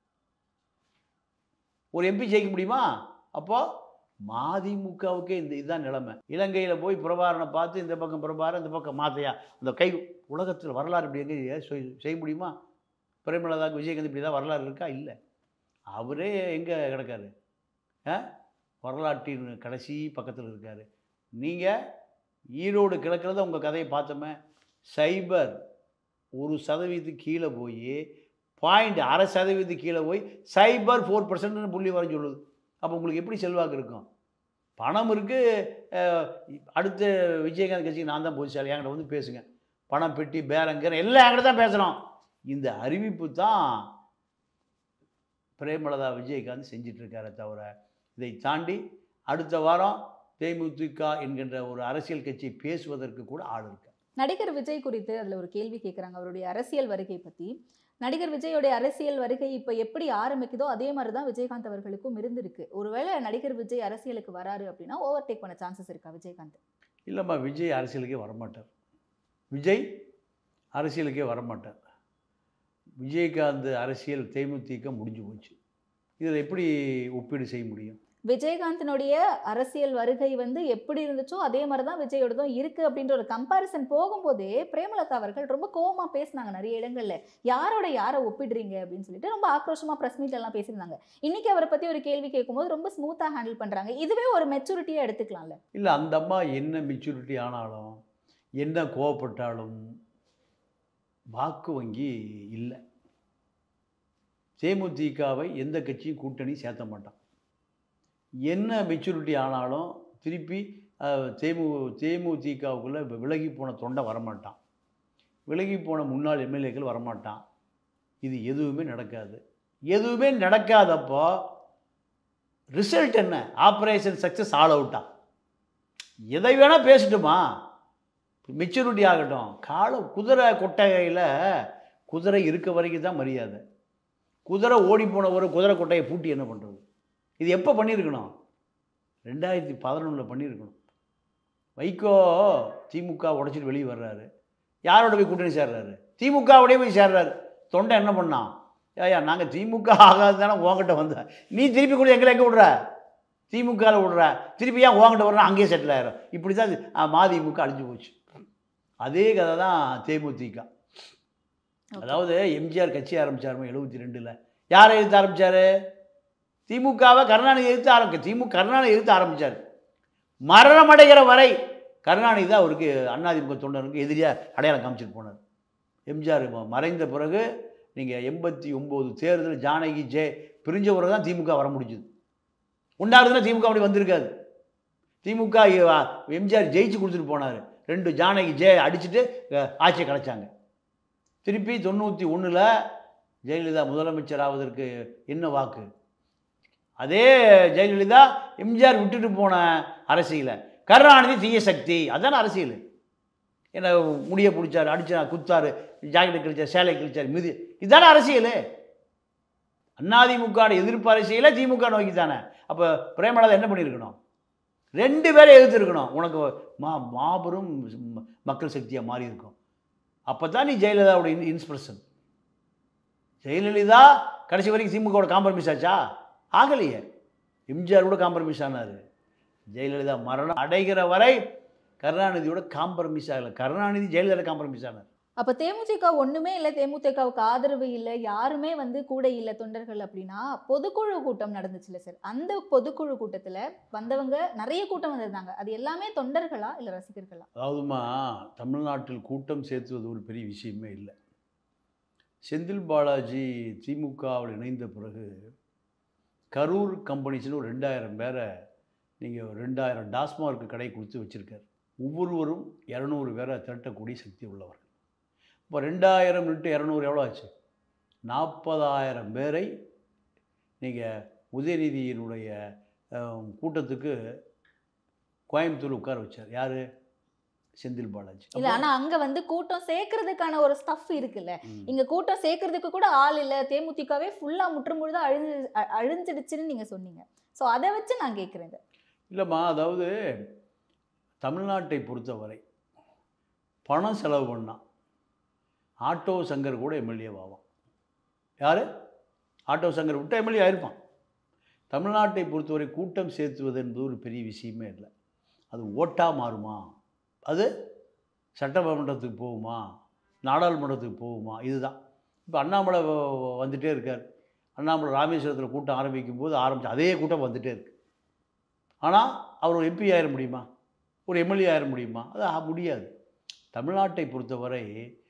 ஒரு எம்பி ஜெயிக்க முடியுமா அப்போது மதிமுகவுக்கே இந்த இதுதான் நிலைமை இலங்கையில் போய் பிரபாரனை பார்த்து இந்த பக்கம் பிரபாரம் இந்த பக்கம் மாத்தையா அந்த கை உலகத்தில் வரலாறு இப்படி எங்கே செய்- செய்ய முடியுமா பிரேமலதாக்கு விஜயகாந்த் இப்படி தான் வரலாறு இருக்கா இல்லை அவரே எங்கே கிடக்காரு ஆ வரலாற்றின் கடைசி பக்கத்தில் இருக்கார் நீங்கள் ஈரோடு கிழக்கிறத உங்கள் கதையை பார்த்தோமே சைபர் ஒரு சதவீதத்துக்கு கீழே போய் பாயிண்ட் அரை சதவீதத்துக்கு கீழே போய் சைபர் ஃபோர் பர்சன்ட்னு புள்ளி வர சொல்லுது அப்போ உங்களுக்கு எப்படி செல்வாக்கு இருக்கும் பணம் இருக்குது அடுத்த விஜயகாந்த் கட்சிக்கு நான் தான் பொதுச்சாலி என்கிட்ட வந்து பேசுங்க பணம் பெட்டி பேரங்கிற எல்லாம் என்கிட்ட தான் பேசுகிறோம் இந்த அறிவிப்பு தான் பிரேமலதா விஜயகாந்த் செஞ்சிட்டு இருக்காரே தவிர இதை தாண்டி அடுத்த வாரம் தேமுதிக என்கின்ற ஒரு அரசியல் கட்சி பேசுவதற்கு கூட ஆள் இருக்கு நடிகர் விஜய் குறித்து அதில் ஒரு கேள்வி கேட்குறாங்க அவருடைய அரசியல் வருகை பற்றி நடிகர் விஜயோடைய அரசியல் வருகை இப்போ எப்படி ஆரம்பிக்குதோ அதே மாதிரி தான் விஜயகாந்த் அவர்களுக்கும் இருந்திருக்கு ஒருவேளை நடிகர் விஜய் அரசியலுக்கு வராரு அப்படின்னா ஓவர்டேக் பண்ண சான்சஸ் இருக்கா விஜயகாந்த் இல்லைம்மா விஜய் அரசியலுக்கே வரமாட்டார் விஜய் அரசியலுக்கே வரமாட்டார் விஜயகாந்த் அரசியல் தேமுதிக முடிஞ்சு போச்சு இதில் எப்படி ஒப்பீடு செய்ய முடியும் விஜயகாந்தினுடைய அரசியல் வருகை வந்து எப்படி இருந்துச்சோ அதே மாதிரி தான் விஜயோடதும் இருக்கு அப்படின்ற ஒரு கம்பாரிசன் போகும்போதே பிரேமலதா அவர்கள் ரொம்ப கோவமா பேசினாங்க நிறைய இடங்கள்ல யாரோட யாரை ஒப்பிடுறீங்க அப்படின்னு சொல்லிட்டு ரொம்ப ஆக்ரோஷமா பிரஸ் மீட்ல எல்லாம் பேசியிருந்தாங்க இன்னைக்கு அவரை பத்தி ஒரு கேள்வி கேட்கும்போது ரொம்ப ஸ்மூத்தா ஹேண்டில் பண்றாங்க இதுவே ஒரு மெச்சூரிட்டியா எடுத்துக்கலாம்ல இல்லை அந்த அம்மா என்ன மெச்சூரிட்டி ஆனாலும் என்ன கோவப்பட்டாலும் வாக்கு வங்கி இல்லை தேமுதிகவை எந்த கட்சியும் கூட்டணி சேர்த்த மாட்டான் என்ன மெச்சூரிட்டி ஆனாலும் திருப்பி அஹ், தேமு தேமுதிகவுக்குள்ளே விலகி போன தொண்டை வரமாட்டான் விலகி போன முன்னாள் எம்எல்ஏக்கள் வரமாட்டான் இது எதுவுமே நடக்காது எதுவுமே நடக்காதப்போ ரிசல்ட் என்ன ஆப்ரேஷன் சக்ஸஸ் ஆல் அவுட்டா எதை வேணால் பேசட்டுமா மெச்சூரிட்டி ஆகட்டும் கால குதிரை கொட்டகையில் குதிரை இருக்க வரைக்கும் தான் மரியாதை குதிரை ஓடி போன ஒரு குதிரை கொட்டையை பூட்டி என்ன பண்ணுறது இது எப்போ பண்ணியிருக்கணும் ரெண்டாயிரத்தி பதினொன்றில் பண்ணியிருக்கணும் வைகோ திமுக உடைச்சிட்டு வெளியே வர்றாரு யாரோட போய் கூட்டணி சேர்றாரு திமுகவோடய போய் சேர்றாரு தொண்டை என்ன பண்ணான் ஏயா நாங்கள் திமுக ஆகாது தானே உங்ககிட்ட வந்த நீ திருப்பி கூட எங்களை எங்கே விடுற திமுகவில் விடுற திருப்பி ஏன் உங்ககிட்ட வர்றா அங்கேயே செட்டில் ஆயிரும் இப்படி தான் இது, ஆ, மதிமுக அழிஞ்சு போச்சு அதே கதை தான் தேமுதிக அதாவது எம்ஜிஆர் கட்சி ஆரம்பிச்சாருமா எழுபத்தி ரெண்டில் யாரை எதிர்த்து ஆரம்பிச்சாரு திமுகவை கருணாநிதி எதிர்த்து ஆரம்பிக்க திமுக கருணாநிதி எதிர்த்து ஆரம்பிச்சார் மரணம் அடைகிற வரை கருணாநிதி தான் அவருக்கு அண்ணாதிமுக தொண்டருக்கு எதிரியாக அடையாளம் காமிச்சிட்டு போனார் எம்ஜிஆர் ம- மறைந்த பிறகு நீங்கள் எண்பத்தி ஒம்பது தேர்தல் ஜானகி ஜெ பிரிஞ்ச பிறகு தான் திமுக வர முடிஞ்சுது உண்டாருதுன்னா திமுக அப்படி வந்திருக்காது திமுக இ- எம்ஜிஆர் ஜெயிச்சு கொடுத்துட்டு போனார் ரெண்டு ஜானகி ஜெ அடிச்சுட்டு அஹ், ஆட்சியை கலைச்சாங்க திருப்பி தொண்ணூற்றி ஒன்றில் ஜெயலலிதா முதலமைச்சர் ஆவதற்கு என்ன வாக்கு அதே ஜெயலலிதா எம்ஜிஆர் விட்டுட்டு போன அரசியலை கருணாநிதி தீய சக்தி அதான அரசியல் என்ன முடிய பிடிச்சாரு அடிச்சா குத்தாரு ஜாக்கெட் கிழிச்சார் சேலை கிழிச்சார் மிதி இதுதானே அரசியல் அதிமுக எதிர்ப்பு அரசியலை திமுக நோக்கி தானே அப்போ பிரேமலதா என்ன பண்ணியிருக்கணும் ரெண்டு பேரை எதிர்த்துருக்கணும் உனக்கு மா மாபெரும் ம- மக்கள் சக்தியாக மாறி இருக்கும் அப்போ தான் நீ ஜெயலலிதாவோட இன் இன்ஸ்பிரஷன் ஜெயலலிதா கடைசி வரைக்கும் திமுகவோட காம்ப்ரமைஸ் ஆச்சா ஆகலையே எம்ஜிஆர் கூட காம்ப்ரமைஸ் ஆனார் ஜெயலலிதா மரணம் அடைகிற வரை கருணாநிதியோட காம்ப்ரமைஸ் ஆகலை கருணாநிதி ஜெயலலிதா காம்ப்ரமைஸ் ஆனார் அப்ப தேமுதிக ஒண்ணுமே இல்லை தேமுதிகவுக்கு ஆதரவு இல்லை யாருமே வந்து கூட இல்லை தொண்டர்கள் அப்படின்னா பொதுக்குழு கூட்டம் நடந்துச்சுல்ல சார் அந்த பொதுக்குழு கூட்டத்துல வந்தவங்க நிறைய கூட்டம் வந்திருந்தாங்க அது எல்லாமே தொண்டர்களா இல்ல ரசிகர்களா அதாவதுமா தமிழ்நாட்டில் கூட்டம் சேர்த்துவது ஒரு பெரிய விஷயமே இல்லை செந்தில் பாலாஜி திமுகவில் இணைந்த பிறகு கரூர் கம்பெனிஸ்னு ஒரு ரெண்டாயிரம் பேரை நீங்கள் ரெண்டாயிரம் டாஸ்மார்க் கடை கொடுத்து வச்சுருக்கார் ஒவ்வொருவரும் இரநூறு பேரை திரட்டக்கூடிய சக்தி உள்ளவர்கள் இப்போ ரெண்டாயிரம் இன்ட்டு இரநூறு எவ்வளோ ஆச்சு நாற்பதாயிரம் பேரை நீங்கள் உதயநிதியினுடைய அஹ், கூட்டத்துக்கு கோயம்புத்தூர் உட்கார வச்சார் யார் செந்தில் பாலாஜி இல்ல ஆனா அங்க வந்து கூட்டம் சேர்க்கறதுக்கான ஒரு ஸ்டஃப் இருக்குல்ல ம். இங்க கூட்டம் சேர்க்கறதுக்கு கூட ஆள் இல்ல தேமுதிகவே ஃபுல்லா முற்றுமுழுதா அழிஞ்சு அ- அழிஞ்சிடுச்சுன்னு நீங்க சொன்னீங்க சோ அதை வச்சு நான் கேக்குறேன் இதை. இல்லைம்மா அதாவது தமிழ்நாட்டை பொறுத்தவரை பணம் செலவு பண்ணால் ஆட்டோ சங்கர் கூட எம்எல்ஏ ஆவான் யார் ஆட்டோ சங்கர் விட்டு எம்எல்ஏ ஆயிருப்பான் தமிழ்நாட்டை பொறுத்தவரை கூட்டம் சேர்த்துவது என்பது ஒரு பெரிய விஷயமே இல்லை அது ஓட்டாக மாறுமா அது சட்டமன்றத்துக்கு போகுமா நாடாளுமன்றத்துக்கு போகுமா இதுதான் இப்போ அண்ணாமலை வ- வ- வந்துட்டே இருக்கார் அண்ணாமலை ராமேஸ்வரத்தில் கூட்டம் ஆரம்பிக்கும் போது ஆரம்பிச்சு அதே கூட்டம் வந்துட்டே இருக்கு ஆனால் அவர் ஒரு எம்பி ஆயிட முடியுமா ஒரு எம்எல்ஏ ஆயிட முடியுமா அது ஆ- முடியாது தமிழ்நாட்டை பொறுத்தவரை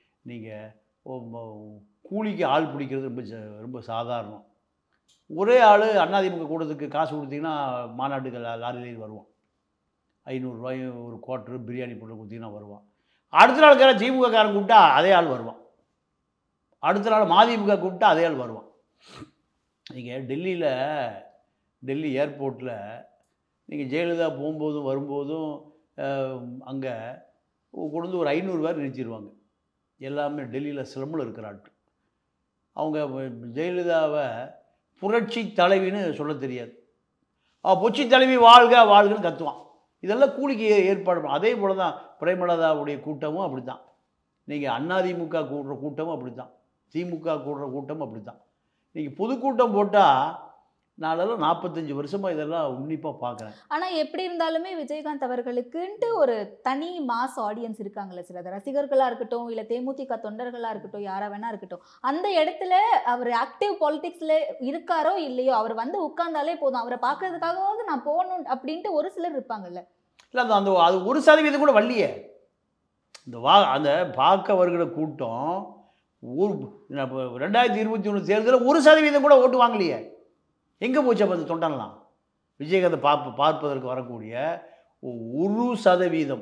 நீங்கள் கூலிக்கு ஆள் பிடிக்கிறது ரொம்ப ச- ரொம்ப சாதாரணம் ஒரே ஆள் அதிமுக கூட்டத்துக்கு காசு கொடுத்தீங்கன்னா மாநாட்டுக்கு லா- லாரியிலேயே வருவான் ஐநூறுரூவாய் ஒரு குவார்ட்டர் பிரியாணி போட்டு கொடுத்தீங்கன்னா வருவான் அடுத்த நாள் கார திமுக காரன் கூப்பிட்டா அதே ஆள் வருவான் அடுத்த நாள் மதிமுக கூப்பிட்டா அதே ஆள் வருவான் நீங்கள் டெல்லியில் டெல்லி ஏர்போர்ட்டில் நீங்கள் ஜெயலலிதா போகும்போதும் வரும்போதும் அங்கே கொண்டு வந்து ஒரு ஐநூறு பேர் நிறுத்திடுவாங்க எல்லாமே டெல்லியில் சிலம்பில் இருக்கிற ஆட்கள் அவங்க ஜெயலலிதாவை புரட்சி தலைவின்னு சொல்ல தெரியாது அவ புரட்சி தலைவி வாழ்க வாழ்கன்னு கத்துவான் இதெல்லாம் கூலிக்கு ஏ- ஏற்பாடு பண்ண அதே போல தான் பிரேமலதாவுடைய கூட்டமும் அப்படி தான் நீங்கள் அதிமுக கூடுற கூட்டமும் அப்படி தான் திமுக கூடுற கூட்டமும் அப்படி தான் நீங்கள் பொதுக்கூட்டம் போட்டால் நாளெல்லாம் நாற்பத்தஞ்சு வருஷமாக இதெல்லாம் உன்னிப்பாக பார்க்குறேன் ஆனா எப்படி இருந்தாலுமே விஜயகாந்த் அவர்களுக்குன்ட்டு ஒரு தனி மாஸ் ஆடியன்ஸ் இருக்காங்கல்ல சார் அது ரசிகர்களா இருக்கட்டும் இல்ல தேமுதிக தொண்டர்களா இருக்கட்டும் யாரா வேணா இருக்கட்டும் அந்த இடத்துல அவர் ஆக்டிவ் பாலிடிக்ஸ்ல இருக்காரோ இல்லையோ அவர் வந்து உட்கார்ந்தாலே போதும் அவரை பார்க்கறதுக்காகவாவது நான் போகணும் அப்படின்ட்டு ஒரு சிலர் இருப்பாங்கல்ல இல்லை அந்த அந்த அது ஒரு சதவீதம் கூட வரலையே இந்த வா அந்த பார்க்க வருகிற கூட்டம் ஒரு இப்போ ரெண்டாயிரத்தி இருபத்தி ஒன்று தேர்தலில் ஒரு சதவீதம் கூட ஓட்டு வாங்கலையே எங்கே போச்சு அப்போ அந்த தொண்டன்லாம் விஜயகாந்தை பார்ப்ப பார்ப்பதற்கு வரக்கூடிய ஒரு சதவீதம்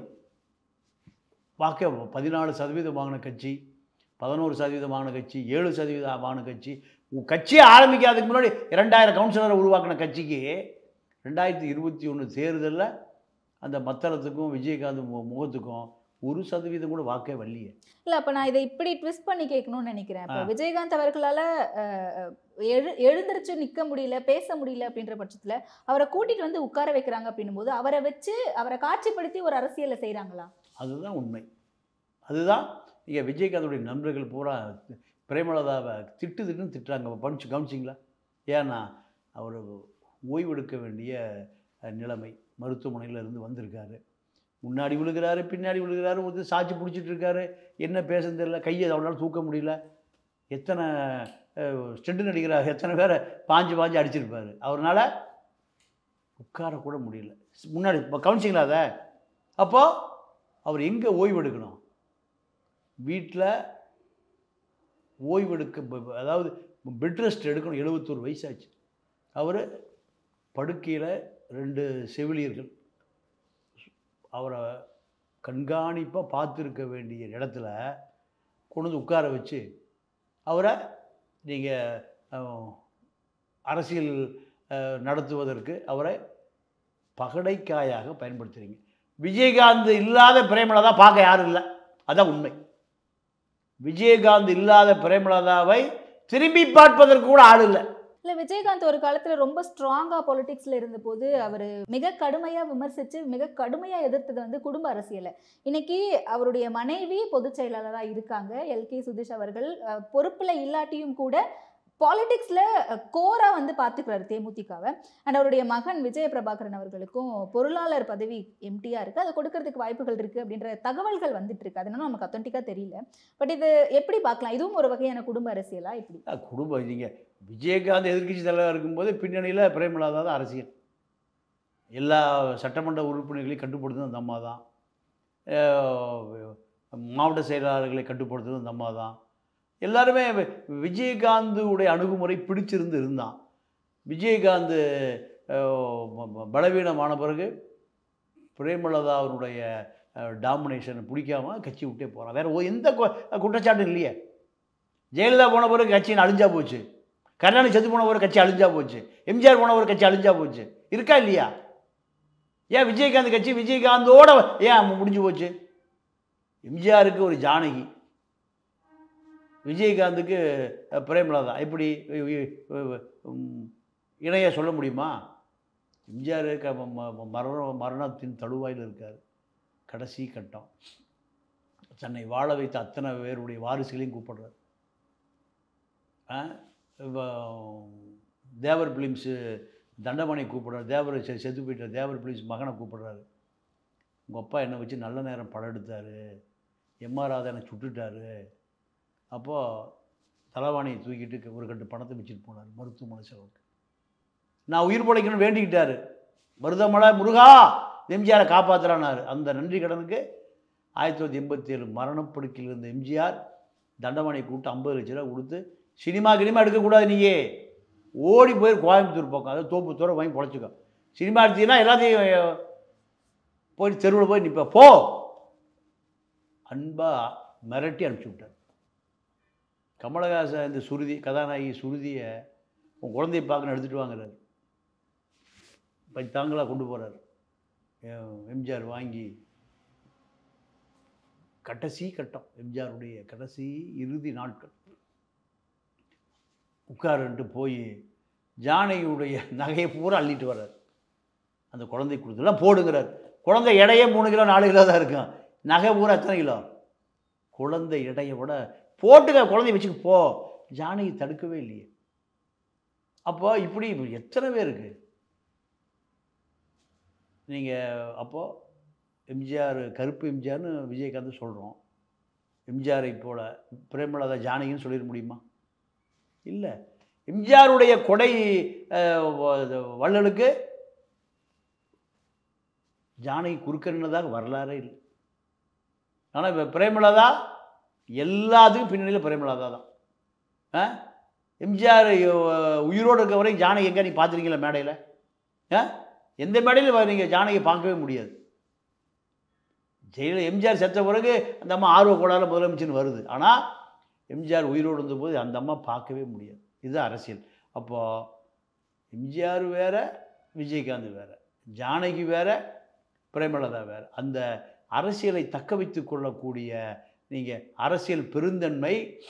வாக்க பதினாலு சதவீதம் வாங்கின கட்சி பதினோரு சதவீதம் வாங்கின கட்சி ஏழு சதவீதம் வாங்கின கட்சி உன் கட்சியே ஆரம்பிக்காததுக்கு முன்னாடி இரண்டாயிரம் கவுன்சிலரை உருவாக்கின கட்சிக்கு ரெண்டாயிரத்தி இருபத்தி ஒன்று தேர்தலில் அந்த மத்தளத்துக்கும் விஜயகாந்த் மு- முகத்துக்கும் ஒரு சதவீதம் கூட வாக்கே வரலையே இல்ல அப்ப நான் இதை இப்படி ட்விஸ்ட் பண்ணி கேட்கணும்னு நினைக்கிறேன் இப்ப ஆ. விஜயகாந்த் அவர்களால அஹ், அஹ், எழு எழுந்திருச்சு நிக்க முடியல பேச முடியல அப்படின்ற பட்சத்துல அவரை கூட்டிட்டு வந்து உட்கார வைக்கிறாங்க அப்படின்னும் போது அவரை வச்சு அவரை காட்சிப்படுத்தி ஒரு அரசியலை செய்றாங்களா அதுதான் உண்மை அதுதான் இங்கே விஜயகாந்தோடைய நண்பர்கள் பூரா பிரேமலதாவை திட்டு திட்டுன்னு திட்டுறாங்க படிச்சு கவனிச்சிங்களா ஏன்னா அவர் ஓய்வெடுக்க வேண்டிய அஹ், நிலைமை மருத்துவமனையில் இருந்து வந்திருக்காரு முன்னாடி விழுகிறாரு பின்னாடி விழுகிறாரு ஒரு சாட்சி பிடிச்சிட்டு இருக்காரு என்ன பேசுன்னு தெரியல கையை அவரால் தூக்க முடியல எத்தனை ஸ்டெண்டு நடிகராக எத்தனை பேரை பாஞ்சு பாஞ்சு அடிச்சிருப்பாரு அவரால் உட்காரக்கூட முடியல முன்னாடி இப்போ கவனிச்சிங்களா அதை அப்போது அவர் எங்கே ஓய்வெடுக்கணும் வீட்டில் ஓய்வெடுக்க ப- ப- அதாவது பெட் ரெஸ்ட் எடுக்கணும் எழுபத்தோரு வயசாச்சு அவர் படுக்கையில் ரெண்டு செவிலியர்கள் அவரை கண்காணிப்பாக பார்த்துருக்க வேண்டிய இடத்துல கொண்டு வந்து உட்கார வச்சு அவரை நீங்கள் அரசியல் அஹ், நடத்துவதற்கு அவரை பகடைக்காயாக பயன்படுத்துகிறீங்க விஜயகாந்த் இல்லாத பிரேமலதா பார்க்க யாரும் இல்லை அதான் உண்மை விஜயகாந்த் இல்லாத பிரேமலதாவை திரும்பி பார்ப்பதற்கு கூட ஆள் இல்லை இல்ல விஜயகாந்த் ஒரு காலத்துல ரொம்ப ஸ்ட்ராங்கா பொலிட்டிக்ஸ்ல இருந்தபோது அவர் மிக கடுமையா விமர்சிச்சு மிக கடுமையா எதிர்த்தது வந்து குடும்ப அரசியலை இன்னைக்கு அவருடைய மனைவி பொதுச் செயலாளரா இருக்காங்க எல் கே சுதீஷ் அவர்கள் அஹ், பொறுப்புல இல்லாட்டியும் கூட பாலிடிக்ஸ்ல கோரா வந்து பாத்துக்கிறாரு தேமுதிகவை அண்ட் அவருடைய மகன் விஜய பிரபாகரன் அவர்களுக்கும் பொருளாளர் பதவி எம்டியா இருக்கு அதை கொடுக்கறதுக்கு வாய்ப்புகள் இருக்கு அப்படின்ற தகவல்கள் வந்துட்டு இருக்கு அதனால நமக்கு அத்தன்டிக்கா தெரியல பட் இது எப்படி பார்க்கலாம் இதுவும் ஒரு வகையான குடும்ப அரசியலா எப்படி அஹ் குடும்பம் நீங்கள் விஜயகாந்த் எதிர்க்கட்சி தலைவராக இருக்கும்போது பின்னணியில் பிரேமலதா தான் அரசியல் எல்லா சட்டமன்ற உறுப்பினர்களையும் கட்டுப்படுத்துறது அந்த அம்மா தான் அஹ் மாவட்ட செயலாளர்களை கட்டுப்படுத்துறது அந்த அம்மா தான் எல்லாருமே வி- விஜயகாந்துடைய அணுகுமுறை பிடிச்சிருந்து இருந்தான் விஜயகாந்த் அஹ், ப- ப- பலவீனமான பிறகு பிரேமலதா அவருடைய டாமினேஷன் பிடிக்காம கட்சி விட்டே போகிறான் வேற ஒ- எந்த கு- குற்றச்சாட்டும் இல்லையே ஜெயலலிதா போன பிறகு கட்சி அழிஞ்சா போச்சு கருணாநிதி செத்து போன பிறகு கட்சி அழிஞ்சா போச்சு எம்ஜிஆர் போன பிறகு கட்சி அழிஞ்சா போச்சு இருக்கா இல்லையா ஏன் விஜயகாந்த் கட்சி விஜயகாந்தோட ஏன் முடிஞ்சு போச்சு எம்ஜிஆருக்கு ஒரு ஜானகி விஜயகாந்துக்கு அஹ், பிரேமலதா இப்படி இ- இ- உம், இணைய சொல்ல முடியுமா எம்ஜிஆர் க ம- ம- மரண மரணத்தின் தழுவாயில் இருக்கார் கடைசி கட்டம் தன்னை வாழ வைத்த அத்தனை பேருடைய வாரிசுகளையும் கூப்பிடுறார் ஆ? இப்போ தேவர் பிலிம்ஸு தண்டமணி கூப்பிடுறாரு தேவர் செ செத்து போயிட்ட தேவர் பிலிம்ஸ் மகனை கூப்பிடுறாரு உங்கள் அப்பா என்னை வச்சு நல்ல நேரம் படம் எடுத்தார் எம்ஆர் ராதா என்னை சுட்டுட்டாரு அப்போது தலவாணியை தூக்கிட்டு ஒரு கட்டு பணத்தை வச்சுட்டு போனார் மருத்துவமனை செலவுக்கு நான் உயிர் பிழைக்கணும்னு வேண்டிக்கிட்டாரு மருதமலை முருகா எம்ஜிஆரை காப்பாற்றுறானாரு அந்த நன்றி கடனுக்கு ஆயிரத்தி தொள்ளாயிரத்தி எண்பத்தி ஏழு மரணப்படுக்கையில் இருந்த எம்ஜிஆர் தண்டவாணியை கூப்பிட்டு ஐம்பது லட்ச ரூபா கொடுத்து சினிமா கினிமா எடுக்கக்கூடாது நீயே ஓடி போய் கோயம்புத்தூர் பக்கம் அதாவது தோப்பு தூரம் வாங்கி பொழைச்சிக்கோ சினிமா எடுத்தீங்கன்னா எல்லாத்தையும் போய் தெருவில் போய் நிற்ப போ அன்பாக மிரட்டி அனுப்பிச்சி விட்டார் கமலஹாசன் இந்த சுருதி கதாநாயகி சுருதியை உன் குழந்தைய பார்க்கணும் எடுத்துகிட்டு வாங்குறாரு இப்போ தாங்களாக கொண்டு போகிறார் எம்ஜிஆர் வாங்கி கடைசி கட்டம் எம்ஜிஆருடைய கடைசி இறுதி நாட்கள் உட்காருன்ட்டு போய் ஜானகியுடைய நகையை பூரா அள்ளிட்டு வர்றார் அந்த குழந்தை கொடுத்துலாம் போடுங்கிறார் குழந்தை எடையே மூணு கிலோ நாலு கிலோ தான் இருக்கும் நகை பூரா எத்தனை கிலோ குழந்தை எடையை விட போட்டுக்க குழந்தைய வச்சுக்கு போ ஜானகி தடுக்கவே இல்லையே அப்போ இப்படி எத்தனை பேருக்கு நீங்கள் அப்போது எம்ஜிஆர் கருப்பு எம்ஜிஆர்னு விஜயகாந்த் சொல்கிறோம் எம்ஜிஆரை போல பிரேமலதா ஜானகின்னு சொல்லிட முடியுமா இல்லை எம்ஜிஆருடைய கொடை அஹ், வ- வள்ளலுக்கு ஜானகி குறுக்கன்னதாக வரலாறே இல்லை ஆனால் இப்போ பிரேமலதா எல்லாத்துக்கும் பின்னணியில் பிரேமலதா தான் ஆ எம்ஜிஆர் உயிரோடு இருக்க வரைக்கும் ஜானகி எங்கே நீ பார்த்துருக்கீங்களா மேடையில் ஆ எந்த மேடையில் நீங்கள் ஜானகி பார்க்கவே முடியாது ஜெயலலிதா எம்ஜிஆர் செத்த பிறகு அந்த அம்மா ஆர்வ கோளாறு முதலமைச்சர்னு வருது ஆனால் எம்ஜிஆர் உயிரோடு இருந்தபோது அந்த அம்மா பார்க்கவே முடியாது இதுதான் அரசியல் அப்போது எம்ஜிஆர் வேற விஜயகாந்த் வேற ஜானகி வேற பிரேமலதா வேற அந்த அரசியலை தக்க வைத்து கொள்ளக்கூடிய நீங்கள் அரசியல் பெருந்தன்மை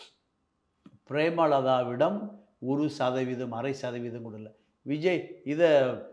பிரேமலதாவிடம் ஒரு சதவீதம் அரை சதவீதம் கூட இல்லை விஜய் இதை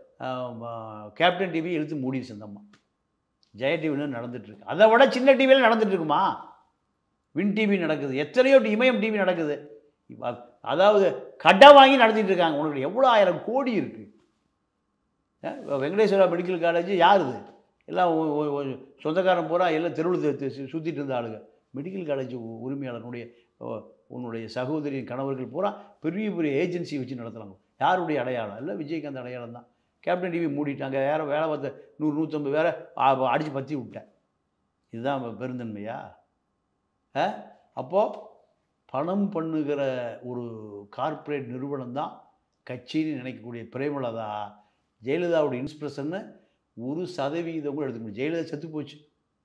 கேப்டன் டிவி இழுத்து மூடிடுச்சு அந்த அம்மா ஜெய டிவியில் நடந்துட்டுருக்கு அதை விட சின்ன டிவியில் நடந்துட்டு இருக்குமா வின் டிவி நடக்குது எத்தனையோ டி- இமயம் டிவி நடக்குது இவ- அதாவது கடை வாங்கி நடத்திட்டு இருக்காங்க உனக்கு எவ்வளோ ஆயிரம் கோடி இருக்குது வெங்கடேஸ்வரா மெடிக்கல் காலேஜ் யாருது எல்லாம் ஒ- ஒ- ஒ- சொந்தக்காரன் பூரா எல்லாம் தெருவில் சுற்றிட்டு இருந்த ஆளுங்க மெடிக்கல் காலேஜ் உ- உரிமையாளனுடைய ஓ, உன்னுடைய சகோதரியின் கணவர்கள் பூரா பெரிய பெரிய ஏஜென்சி வச்சு நடத்துகிறாங்க யாருடைய அடையாளம் இல்லை விஜயகாந்த் அடையாளம் தான் கேப்டன் டிவி மூடிட்டாங்க வேற வேலை பார்த்த நூறு நூற்றம்பது பேரை அடித்து பற்றி விட்டேன் இதுதான் பெருந்தன்மையா ஆ அப்போது பணம் பண்ணுகிற ஒரு கார்ப்பரேட் நிறுவனம் தான் கட்சின்னு நினைக்கக்கூடிய பிரேமலதா ஜெயலலிதாவுடைய இன்ஸ்பிரஷன்னு ஒரு சதவீதம் கூட எடுத்துக்க முடியும் ஜெயலலிதா செத்து போச்சு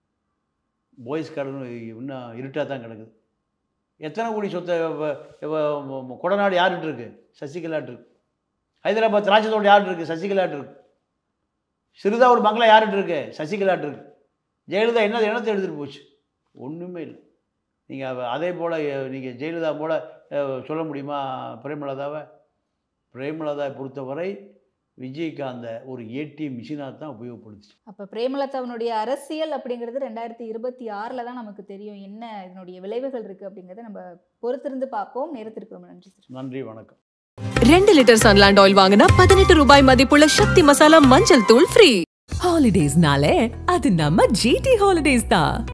பாய்ஸ் கார்டன் இன்னும் இருட்டாக தான் கிடக்குது எத்தனை கோடி சொத்தை வ- வ- ம- கொடநாடு யார்கிட்ட இருக்கு சசிகலாட்டு இருக்கு ஹைதராபாத் ராஜதோடு யார்கிட்ட இருக்கு சசிகலாட்டு இருக்கு சிறுதா ஒரு பங்களா யார்கிட்ட இருக்கு சசிகலாட்டு இருக்கு ஜெயலலிதா என்ன இனத்தை எடுத்துகிட்டு போச்சு ஒன்றுமே இல்லை நீங்கள் அதே போல் நீங்கள் ஜெயலலிதா போல் அஹ், சொல்ல முடியுமா பிரேமலதாவை பிரேமலதாவை பொறுத்தவரை விஜயகாந்த ஒரு ஏடிஎம் மிஷினாக தான் உபயோகப்படுத்துச்சு அப்ப பிரேமலதாவினுடைய அரசியல் அப்படிங்கிறது ரெண்டாயிரத்தி இருபத்தி ஆறுல தான் நமக்கு தெரியும் என்ன இதனுடைய விளைவுகள் இருக்கு அப்படிங்கறத நம்ம பொறுத்திருந்து பார்ப்போம் நேரத்திற்கு ரொம்ப நன்றி சார் நன்றி வணக்கம் ரெண்டு லிட்டர் சன்லாண்ட் ஆயில் வாங்கினா பதினெட்டு ரூபாய் மதிப்புள்ள சக்தி மசாலா மஞ்சள் தூள் ஃப்ரீ ஹாலிடேஸ்னாலே அது நம்ம ஜிடி ஹாலிடேஸ் தான்